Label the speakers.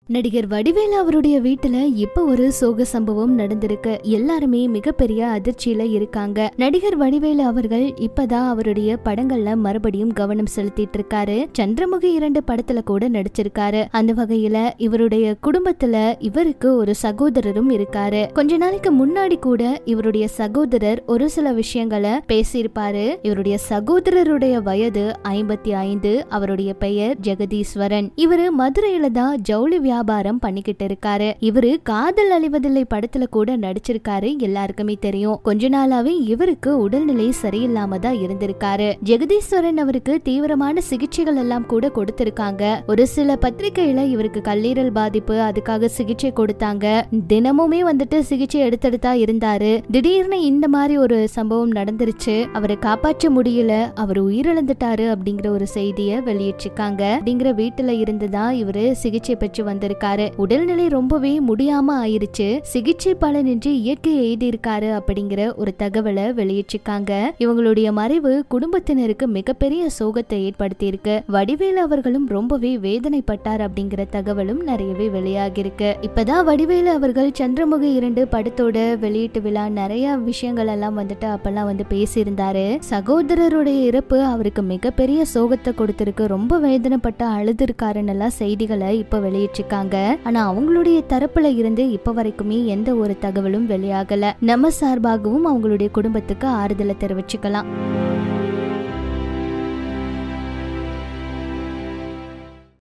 Speaker 1: நடிகர் வடிவேலு அவருடைய வீட்டுல இப்ப ஒரு சோக சம்பவம் நடந்திருக்கு எல்லாருமே மிகப்பெரிய அதிர்ச்சியில இருக்காங்க நடிகர் வடிவேலு அவர்கள் இப்பதான் அவருடைய படங்கள்ல மறுபடியும் கவனம் செலுத்திட்டு இருக்காரு சந்திரமுகி இரண்டு படத்துல கூட நடிச்சிருக்காரு அந்த வகையில இவருடைய குடும்பத்துல இவருக்கு ஒரு சகோதரரும் இருக்காரு கொஞ்ச நாளைக்கு முன்னாடி கூட இவருடைய சகோதரர் ஒரு சில விஷயங்களை பேசியிருப்பாரு இவருடைய சகோதரருடைய வயது ஐம்பத்தி ஐந்து அவருடைய பெயர் ஜெகதீஸ்வரன் இவரு மதுரையில தான் ஜவுளி வியாபாரம் பண்ணிக்கிட்டு இருக்காரு இவரு காதல் அழிவதில்லை படத்துல கூட நடிச்சிருக்காரு எல்லாருக்குமே தெரியும் கொஞ்ச நாளாவே இவருக்கு உடல்நிலை சரியில்லாம தான் இருந்திருக்காரு ஜெகதீஸ்வரன் அவருக்கு தீவிரமான சிகிச்சைகள் எல்லாம் கூட கொடுத்திருக்காங்க ஒரு சில பத்திரிகையில இவருக்கு கல்லீரல் பாதிப்பு அதுக்காக சிகிச்சை கொடுத்தாங்க தினமுமே வந்துட்டு சிகிச்சை எடுத்தெடுத்தா இருந்தாரு திடீர்னு இந்த மாதிரி ஒரு சம்பவம் நடந்துருச்சு அவரை காப்பாற்ற முடியல அவர் உயிரிழந்துட்டாரு அப்படிங்கிற ஒரு செய்தியை வெளியிட்டிருக்காங்க அப்படிங்கிற வீட்டுல இருந்துதான் இவரு சிகிச்சை பெற்று வந்திருக்காரு உடல்நிலை ரொம்பவே முடியாம ஆயிருச்சு சிகிச்சை பலனின்றி இயற்கை எழுதியிருக்காரு அப்படிங்கிற ஒரு தகவலை வெளியிட்டிருக்காங்க இவங்களுடைய மறைவு குடும்பத்தினருக்கு மிகப்பெரிய சோகத்தை ஏற்படுத்தி இருக்கு வடிவேலு அவர்களும் ரொம்பவே வேதனைப்பட்டார் அப்படிங்கிற தகவலும் நிறையவே வெளியாகிருக்கு இப்பதான் வடிவேலு அவர்கள் சந்திரமுகி இரண்டு படத்தோட வெளியீட்டு விழா நிறைய விஷயங்கள் எல்லாம் வந்துட்டு அப்பெல்லாம் வந்து பேசியிருந்தாரு சகோதரருடைய இறப்பு அவருக்கு மிகப்பெரிய சோகத்தை கொடுத்திருக்கு ரொம்ப வேதனைப்பட்டு அழுதுருக்காருன்னு எல்லாம் செய்திகளை இப்ப வெளியிட்டிருக்காங்க ஆனா அவங்களுடைய தரப்புல இருந்து இப்ப வரைக்குமே எந்த ஒரு தகவலும் வெளியாகல நம்ம சார்பாகவும் அவங்களுடைய குடும்பத்துக்கு ஆறுதலை தெரிவிச்சுக்கலாம்